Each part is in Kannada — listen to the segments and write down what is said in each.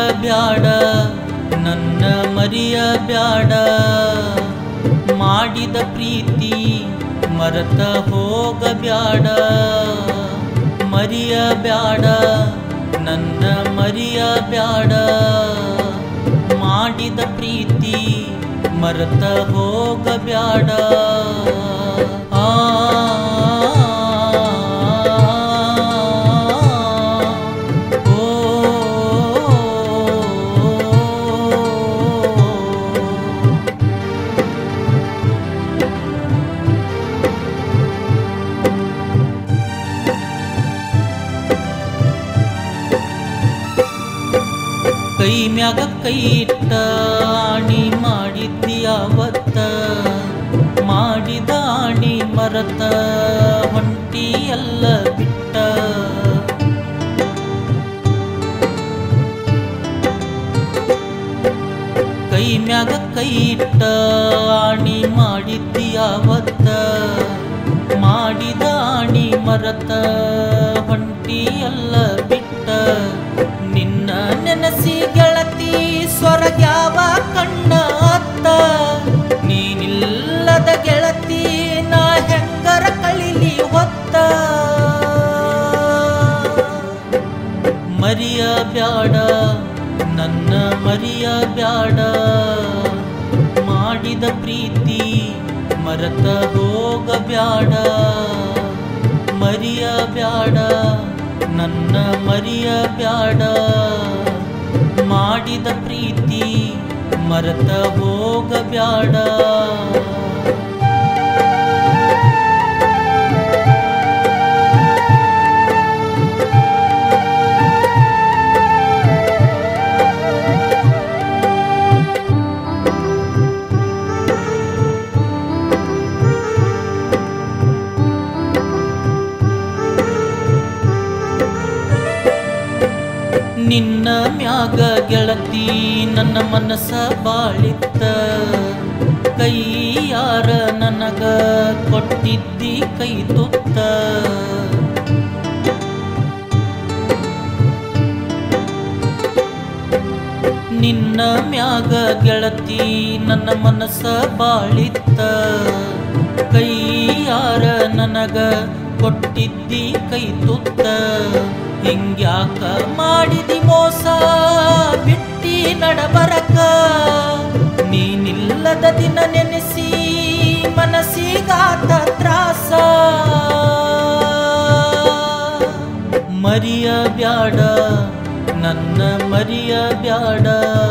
ಬ್ಯಾಡ ನನ್ನ ಮರಿಯ ಬ್ಯಾಡ ಮಾಡಿದ ಪ್ರೀತಿ ಮರತ ಹೋಗ ಬ್ಯಾಡ ಮರಿಯ ಬ್ಯಾಡ ನನ್ನ ಮರಿಯ ಬ್ಯಾಡ ಮಾಡಿದ ಪ್ರೀತಿ ಮರತ ಹೋಗ ಬ್ಯಾಡ ಆ ಓ ಕೈ ಮ್ಯಾಗ ಕೈ ಇಟ್ಟ ಆಣಿ ಮಾಡಿದ್ದಿ ಅವತ್ತ ಮಾಡಿದ ಆಣಿ ಮರತ ಹೊಂಟಿ ಎಲ್ಲ ಬಿಟ್ಟ ಕೈ ಮ್ಯಾಗ ಕೈ ಇಟ್ಟ ಆಣಿ ಮಾಡಿದ್ದಿ ಅವತ್ತ ಮಾಡಿದ ಆಣಿ ಮರತ ಹೊಂಟಿ ಎಲ್ಲ ಬಿಟ್ಟ ನಿನ್ನ ನೆನಸಿ ಗೆಳತಿ ಸ್ವರ್ಗ್ಯಾವ ಕಣ್ಣ ಅತ್ತ ನೀನಿಲ್ಲದ ಗೆಳತಿ ನಾ ಹೆಂಗರ ಕಳಿಲಿ ಹೊತ್ತ ಮರಿಯ ಬ್ಯಾಡ ನನ್ನ ಮರಿಯ ಬ್ಯಾಡ ಮಾಡಿದ ಪ್ರೀತಿ ಮರತ ಹೋಗ ಬ್ಯಾಡ ಮರಿಯ ಬ್ಯಾಡ ನನ್ನ ಮರಿಯ ಬ್ಯಾಡ ಮಾಡಿದ ಪ್ರೀತಿ ಮರತ ಹೋಗ ಬ್ಯಾಡ ನಿನ್ನ ಮ್ಯಾಗ ಗೆಳತಿ ನನ್ನ ಮನಸ್ಸ ಬಾಳಿತ್ತ ಕೈ ಯಾರ ನನಗ ಕೊಟ್ಟಿದ್ದಿ ಕೈ ತುತ್ತ ನಿನ್ನ ಮ್ಯಾಗ ಗೆಳತಿ ನನ್ನ ಮನಸ್ಸ ಬಾಳಿತ್ತ ಕೈ ಯಾರ ನನಗ ಕೊಟ್ಟಿದ್ದಿ ಕೈ ತುತ್ತ ಹಿಂಗ್ಯಾಕ ಮಾಡಿದಿ ಮೋಸ ಬಿಟ್ಟಿ ನಡಬರಕ ನೀನಿಲ್ಲದ ದಿನ ನೆನೆಸಿ ಮನಸ್ಸಿಗಾತ ತ್ರಾಸ ಮರಿಯ ಬ್ಯಾಡ ನನ್ನ ಮರಿಯ ಬ್ಯಾಡ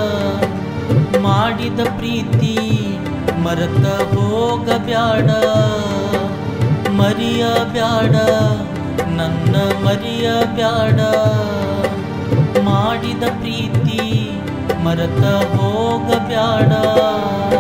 ಮಾಡಿದ ಪ್ರೀತಿ ಮರತ ಹೋಗ ಬ್ಯಾಡ ಮರಿಯ ಬ್ಯಾಡ ನನ್ನ ಮರಿಯ ಬ್ಯಾಡ ಮಾಡಿದ ಪ್ರೀತಿ ಮರತ ಹೋಗ ಬ್ಯಾಡ